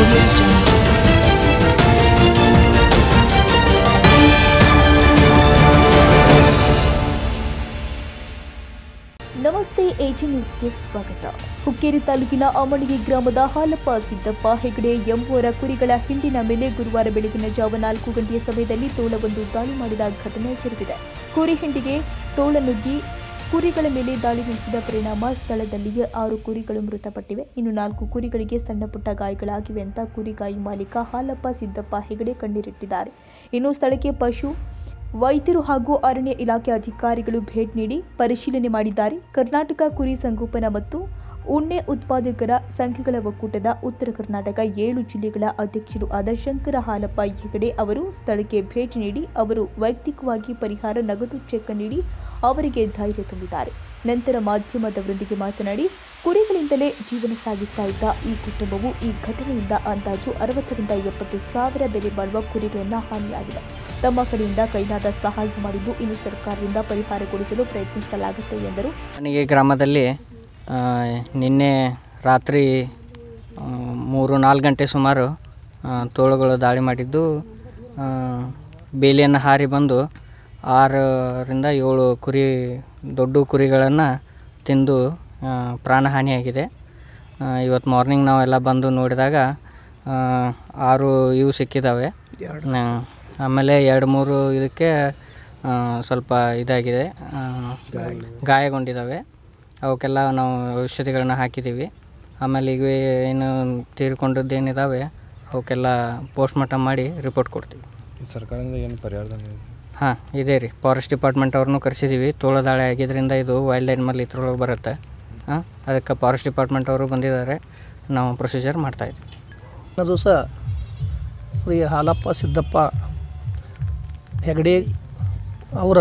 audio jungle. ನಮಸ್ತೆ AG ನ್ಯೂಸ್ಗೆ ಸ್ವಾಗತ ಹುಕ್ಕೇರಿ ತಾಲೂಕಿನ ಅಮಣಿಗೆ ಗ್ರಾಮದ ಹಾಲಪ್ಪ ಸಿದ್ದಪ್ಪ ಹೆಗಡೆ ಎಂಬುವರ ಕುರಿಗಳ ಹಿಂಡಿನ ಮೇಲೆ ಗುರುವಾರ ಬೆಳಗಿನ ಜಾವ ನಾಲ್ಕು ಗಂಟೆಯ ಸಮಯದಲ್ಲಿ ತೋಳವೊಂದು ದಾಳಿ ಮಾಡಿದ ಘಟನೆ ಜರುಗಿದೆ ಕುರಿ ಹಿಂಡಿಗೆ ತೋಳ ನುಗ್ಗಿ ಕುರಿಗಳ ಮೇಲೆ ದಾಳಿ ನಡೆಸಿದ ಪರಿಣಾಮ ಸ್ಥಳದಲ್ಲಿಯೇ ಆರು ಕುರಿಗಳು ಮೃತಪಟ್ಟಿವೆ ಇನ್ನು ನಾಲ್ಕು ಕುರಿಗಳಿಗೆ ಸಣ್ಣ ಪುಟ್ಟ ಗಾಯಗಳಾಗಿವೆ ಅಂತ ಕುರಿಗಾಯಿ ಮಾಲೀಕ ಹಾಲಪ್ಪ ಸಿದ್ದಪ್ಪ ಹೆಗಡೆ ಕಣ್ಣೀರಿಟ್ಟಿದ್ದಾರೆ ಇನ್ನು ಸ್ಥಳಕ್ಕೆ ಪಶು ವೈದ್ಯರು ಹಾಗೂ ಅರಣ್ಯ ಇಲಾಖೆ ಅಧಿಕಾರಿಗಳು ಭೇಟಿ ನೀಡಿ ಪರಿಶೀಲನೆ ಮಾಡಿದ್ದಾರೆ ಕರ್ನಾಟಕ ಕುರಿ ಸಂಗೋಪನಾ ಮತ್ತು ಉಣ್ಣೆ ಉತ್ಪಾದಕರ ಸಂಘಗಳ ಒಕ್ಕೂಟದ ಉತ್ತರ ಕರ್ನಾಟಕ ಏಳು ಜಿಲ್ಲೆಗಳ ಅಧ್ಯಕ್ಷರು ಆದ ಶಂಕರ ಹಾಲಪ್ಪ ಹೆಗಡೆ ಅವರು ಸ್ಥಳಕ್ಕೆ ಭೇಟಿ ನೀಡಿ ಅವರು ವೈಯಕ್ತಿಕವಾಗಿ ಪರಿಹಾರ ನಗದು ಚೆಕ್ ನೀಡಿ ಅವರಿಗೆ ಧೈರ್ಯ ತುಂಬಿದ್ದಾರೆ ನಂತರ ಮಾಧ್ಯಮದವರೊಂದಿಗೆ ಮಾತನಾಡಿ ಕುರಿಗಳಿಂದಲೇ ಜೀವನ ಸಾಗಿಸ್ತಾ ಇದ್ದ ಈ ಕುಟುಂಬವು ಈ ಘಟನೆಯಿಂದ ಅಂದಾಜು ಅರವತ್ತರಿಂದ ಎಪ್ಪತ್ತು ಸಾವಿರ ಬೆಲೆ ಬಾಳುವ ಕುರಿಗಳನ್ನ ಹಾನಿಯಾಗಿದೆ ತಮ್ಮ ಕಡೆಯಿಂದ ಕೈಲಾದ ಸಹಾಯ ಮಾಡಿದ್ದು ಇನ್ನು ಸರ್ಕಾರದಿಂದ ಪರಿಹಾರ ಕೊಡಿಸಲು ಪ್ರಯತ್ನಿಸಲಾಗುತ್ತೆ ಎಂದರು ನನಗೆ ಗ್ರಾಮದಲ್ಲಿ ಆ, ನಿನ್ನೆ ರಾತ್ರಿ ಆ, ಮೂರು ನಾಲ್ಕು ಗಂಟೆ ಸುಮಾರು ಆ, ತೋಳುಗಳು ದಾಳಿ ಮಾಡಿದ್ದು ಆ, ಬೇಲಿಯನ್ನು ಹಾರಿ ಬಂದು ಆರರಿಂದ ಏಳು ಕುರಿ ದೊಡ್ಡ ಕುರಿಗಳನ್ನು ತಿಂದು ಆ, ಪ್ರಾಣಹಾನಿಯಾಗಿದೆ ಆ, ಇವತ್ತು ಮಾರ್ನಿಂಗ್ ನಾವೆಲ್ಲ ಬಂದು ನೋಡಿದಾಗ ಆ, ಆರು ಇವು ಸಿಕ್ಕಿದ್ದಾವೆ ಆ, ಆಮೇಲೆ ಎರಡು ಮೂರು ಇದಕ್ಕೆ ಆ, ಸ್ವಲ್ಪ ಇದಾಗಿದೆ ಆ, ಗಾಯಗೊಂಡಿದ್ದಾವೆ ಅವಕ್ಕೆಲ್ಲ ನಾವು ಔಷಧಿಗಳನ್ನ ಹಾಕಿದ್ದೀವಿ ಆಮೇಲೆ ಈಗ ಏನು ತೀರ್ಕೊಂಡದ್ದೇನಿದ್ದಾವೆ ಅವಕ್ಕೆಲ್ಲ ಪೋಸ್ಟ್ಮಾರ್ಟಮ್ ಮಾಡಿ ರಿಪೋರ್ಟ್ ಕೊಡ್ತೀವಿ ಈ ಸರ್ಕಾರದಿಂದ ಏನು ಪರಿಹಾರಧನ ಇದೆ? ಹಾಂ ಇದೆ ರೀ ಫಾರೆಸ್ಟ್ ಡಿಪಾರ್ಟ್ಮೆಂಟ್ ಅವ್ರನ್ನೂ ಕರೆಸಿದ್ದೀವಿ ತೋಳದಾಳೆ ಆಗಿದ್ದರಿಂದ ಇದು ವೈಲ್ಡ್ ಆ್ಯನಿಮಲ್ ಇದ್ರೊಳಗೆ ಬರುತ್ತೆ ಹಾಂ ಅದಕ್ಕೆ ಫಾರೆಸ್ಟ್ ಡಿಪಾರ್ಟ್ಮೆಂಟ್ ಅವರು ಬಂದಿದ್ದಾರೆ ನಾವು ಪ್ರೊಸೀಜರ್ ಮಾಡ್ತಾಯಿದ್ವಿ ಹಿಂದಿನ ದಿವಸ ಶ್ರೀ ಹಾಲಪ್ಪ ಸಿದ್ದಪ್ಪ ಹೆಗಡೆ ಅವರ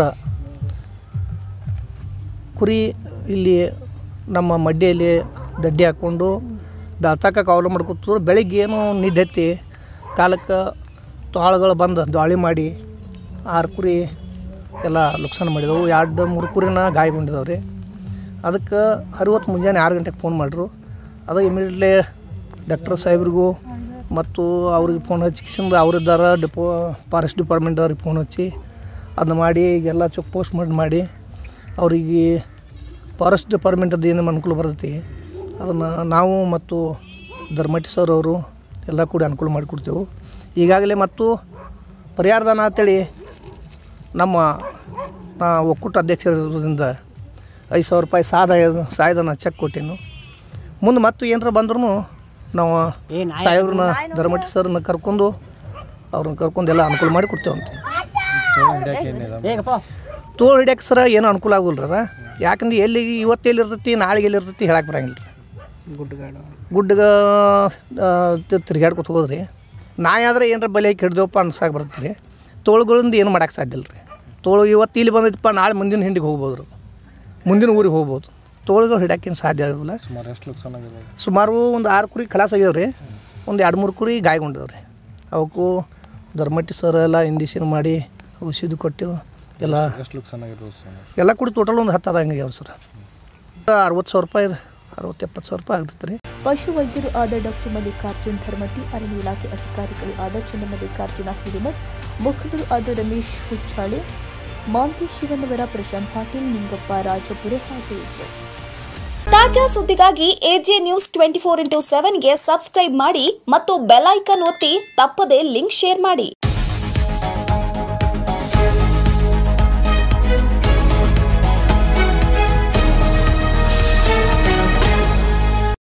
ಕುರಿ ಇಲ್ಲಿ ನಮ್ಮ ಮಡ್ಡಿಯಲ್ಲಿ ದಡ್ಡಿ ಹಾಕ್ಕೊಂಡು ಬೆಳ್ತಾಕ ಕಾವಲು ಮಾಡ್ಕೊತಿದ್ರು ಬೆಳಿಗ್ಗೆ ಏನು ನಿದ್ದೆತ್ತಿ ಕಾಲಕ್ಕೆ ತಾಳುಗಳು ಬಂದು ದಾಳಿ ಮಾಡಿ ಆರು ಕುರಿ ಎಲ್ಲ ಲುಕ್ಸಾನ ಮಾಡಿದವು ಎರಡು ಮೂರು ಕುರಿನ ಗಾಯಗೊಂಡಿದಾವೆ ರೀ ಅದಕ್ಕೆ ಅರವತ್ತು ಮುಂಜಾನೆ ಆರು ಗಂಟೆಗೆ ಫೋನ್ ಮಾಡಿದ್ರು ಅದು ಇಮಿಡಿಯೇಟ್ಲಿ ಡಾಕ್ಟರ್ ಸಾಹೇಬ್ರಿಗೂ ಮತ್ತು ಅವ್ರಿಗೆ ಫೋನ್ ಹಚ್ಚಿ ಕಿಸಿಂದ ಅವರಿದ್ದಾರ ಡಿಪೋ ಫಾರೆಸ್ಟ್ ಡಿಪಾರ್ಟ್ಮೆಂಟ್ ಅವ್ರಿಗೆ ಫೋನ್ ಹಚ್ಚಿ ಅದನ್ನ ಮಾಡಿ ಈಗೆಲ್ಲ ಚೆಕ್ ಪೋಸ್ಟ್ ಮಾಡಿ ಮಾಡಿ ಅವರಿಗೆ ಫಾರೆಸ್ಟ್ ಡಿಪಾರ್ಟ್ಮೆಂಟದ್ದು ಏನು ಅನುಕೂಲ ಬರ್ತೈತಿ ಅದನ್ನು ನಾವು ಮತ್ತು ಧರ್ಮಟ್ಟಿ ಸರ್ ಅವರು ಎಲ್ಲ ಕೂಡ ಅನುಕೂಲ ಮಾಡಿಕೊಡ್ತೇವೆ ಈಗಾಗಲೇ ಮತ್ತು ಪರಿಹಾರದಾನ ಅಂತೇಳಿ ನಮ್ಮ ನಾ ಒಕ್ಕೂಟ ಅಧ್ಯಕ್ಷರಿಂದ ಐದು ಸಾವಿರ ರೂಪಾಯಿ ಸಾದ ಸಾಯಧನ ಚೆಕ್ ಕೊಟ್ಟಿನು ಮುಂದೆ ಮತ್ತು ಏನಾರ ಬಂದ್ರೂ ನಾವು ಸಾಹೇಬ್ರನ್ನ ಧರ್ಮಟ್ಟಿ ಸರ್ನ ಕರ್ಕೊಂಡು ಅವ್ರನ್ನ ಕರ್ಕೊಂಡು ಎಲ್ಲ ಅನುಕೂಲ ಮಾಡಿ ಕೊಡ್ತೇವಂತೆ ತೋಳ ಹಿಡಿಯಕ್ಕೆ ಏನಿದೆ ತೋಳು ಹಿಡಿಯಕ್ಕೆ ಸರ ಏನು ಅನುಕೂಲ ಆಗೋಲ್ಲ ಅದ ಯಾಕಂದ್ರೆ ಎಲ್ಲಿ ಇವತ್ತು ಎಲ್ಲಿ ಇರ್ತೈತಿ ನಾಳೆಗೆ ಎಲ್ಲಿ ಇರ್ತೈತಿ ಹೇಳಕ್ಕೆ ಬರಂಗಿಲ್ಲ ರೀ ಗುಡ್ಡಗಾಡ ಗುಡ್ಡಗ ತಿರ್ಗಾಡ್ಕೊತ ಹೋದ್ರಿ ನಾಯಿ ಆದ್ರೆ ಏನಾರ ಬಲಿ ಹಾಕಿ ಹಿಡ್ದೇವಪ್ಪ ಅನ್ಸಾಕ ಬರ್ತದೆ ರೀ ತೋಳುಗಳಿಂದ ಏನು ಮಾಡಕ್ಕೆ ಸಾಧ್ಯ ಇಲ್ಲ ರೀ ತೋಳು ಇವತ್ತು ಇಲ್ಲಿ ಬಂದೈತಪ್ಪ ನಾಳೆ ಮುಂದಿನ ಹಿಂಡಿಗೆ ಹೋಗ್ಬೋದು ರೀ ಮುಂದಿನ ಊರಿಗೆ ಹೋಗ್ಬೋದು ತೋಳುಗಳು ಹಿಡಕ್ಕೇನು ಸಾಧ್ಯ ಆಗೋದಿಲ್ಲ ಸುಮಾರು ಎಷ್ಟು ಲುಕ್ಸಾನ್ ಆಗಿದೆ ಸುಮಾರು ಒಂದು ಆರು ಕುರಿ ಖಲಾಸ್ ಆಗ್ಯಾವ ರೀ ಒಂದು ಎರಡು ಮೂರು ಕುರಿ ಗಾಯಗೊಂಡಿದಾವೆ ರೀ ಅವಕ್ಕೂ ಧರ್ಮಟ್ಟಿ ಸರ್ ಎಲ್ಲ ಇಂಜೆಕ್ಷನ್ ಮಾಡಿ ಔಷಧಿ ಕೊಟ್ಟು ಎಲ್ಲ ಎಷ್ಟು ಲುಕ್ಸಾನ್ ಆಗಿರ್ಬೋದು ಸರ್ ಎಲ್ಲ ಕೂಡಿ ಟೋಟಲ್ ಒಂದು ಹತ್ತು ಹಂಗೆ ಆಗ್ಯಾವ ಸರ್ ಅರವತ್ತು ಸಾವಿರ ರೂಪಾಯಿ ಅರವತ್ತು ಎಪ್ಪತ್ತು ಸಾವಿರ ರೂಪಾಯಿ ಆಗ್ತೈತೆ ರೀ ಪಶು ವೈದ್ಯರು ಆದ ಡಾಕ್ಟರ್ ಮಲ್ಲಿಕಾರ್ಜುನ್ ಧರ್ಮಟ್ಟಿ ಅರಣ್ಯ ಇಲಾಖೆ ಅಧಿಕಾರಿಗಳು ಆದ ಚನ್ನಮಲ್ಲಿಕಾರ್ಜುನ ಹಿರೇಮಠ್ ಮುಖಂಡರು ಆದ ರಮೇಶ್ ಹುಚ್ಚಾಳೆ ಮಾಂತಿ ಶಿವನವರ ಪ್ರಶಾಂತ್ ಪಾಟೀಲ್ ನಿಂಗಪ್ಪ ರಾಜಪುರ ಹಾಜರಿದ್ದರು ತಾಜಾ ಸುದ್ದಿಗಾಗಿ AJ news twenty four into ಸೆವೆನ್ಗೆ ಸಬ್ಸ್ಕ್ರೈಬ್ ಮಾಡಿ ಮತ್ತು ಬೆಲ್ ಐಕನ್ ಒತ್ತಿ ತಪ್ಪದೇ ಲಿಂಕ್ ಶೇರ್ ಮಾಡಿ